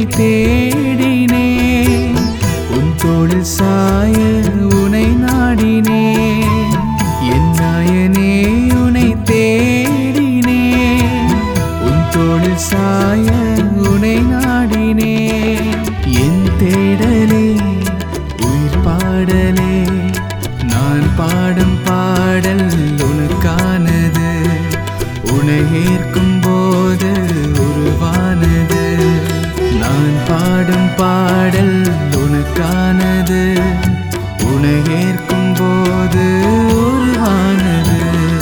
தேடினேன் உன் தோளில் சாய உனை நாடினேன் என் நாயனே உனை தேடினேன் உன் தோளில் சாய உனை நாடினேன் என் தேடலே உயிர் பாடலே நான் பாடும் பாடல் உனக்கானது உனை ஏற்கும் போது உருவானது நான் பாடும் பாடல் உனக்கானது உனை ஏற்கும் போது உருவானது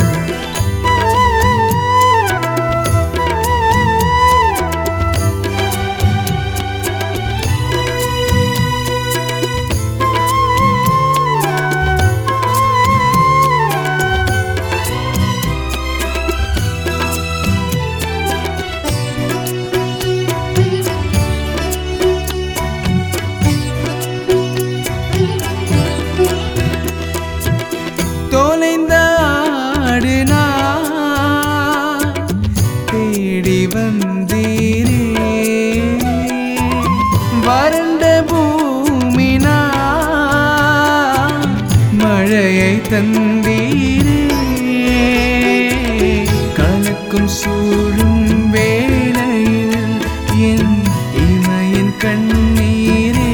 தொலைந்த ஆடு நான் தேடி வந்தீரே வறண்ட பூமி நான் மழையை தந்தீரே கலக்கும் சூழும் வேளையில் என் இமையின் கண்ணீரே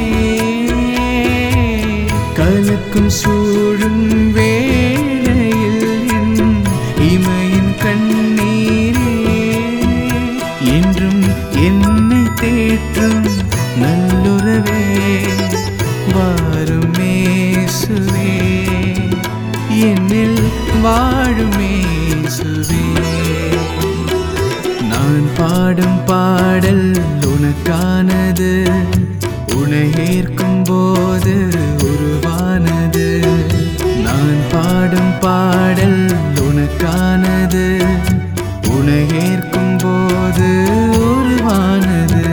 கலக்கும் சூழும் வேளையில் என் இமையின் கண்ணீரே என்றும் என்னை தேற்றும் நல்லுறவே வாருமேசுவே என்னில் வாழுமேசுவே நான் பாடும் பாடல் உனக்கானது உனை ஏற்கும் போது உருவானது நான் பாடும் பாடல் உனக்கானது உனை ஏற்கும் போது உருவானது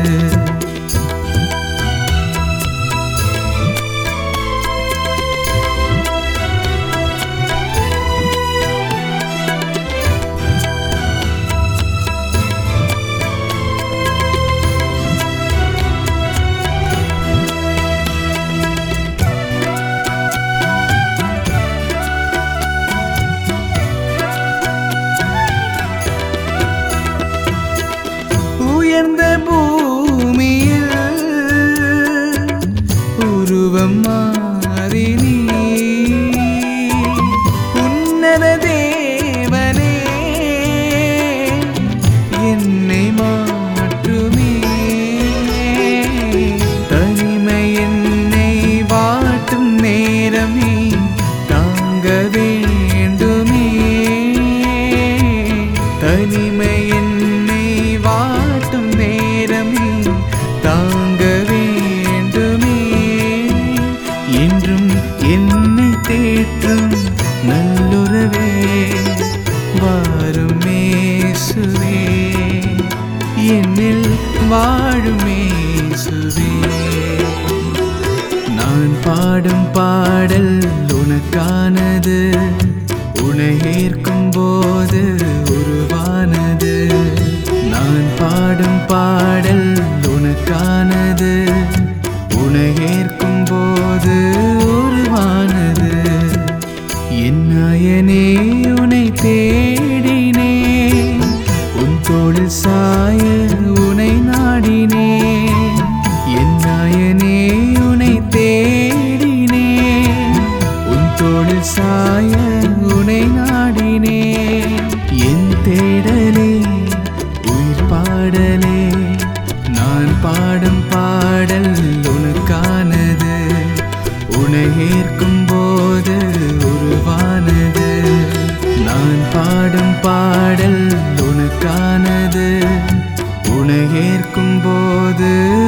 உயர்ந்த பூமியில் உருவம் மாறி நீ உன்னத தேவனே என்னை மாற்றுமே தனிமை என்னை வாட்டும் நேரமே தாங்க வேண்டுமே தனிமை என்னை வாட்டும் நேரமே தாங்க வேண்டுமே என்றும் என்னை தேற்றும் நல்லுறவே வாருமேசுவே என்னில் வாழுமேசுவே நான் பாடும் பாடல் உனக்கானது உனை ஏற்கும் போது உருவானது நான் பாடும் பாடல் உனக்கானது உனை ஏற்கும் போது உருவானது என் நாயனே உனை தேடினேன் உன் தோளில் சாய உனை நாடினேன் என் நாயனே உனை தேடினேன் உன் தோளில் சாய உனை நாடினேன் என் தேடலே உயிர் பாடலே நான் பாடும் பாடல் உனக்கானது உனை ஏற்கும் போது உருவானது நான் பாடும் பாடல் உனக்கானது உனை ஏற்கும் போது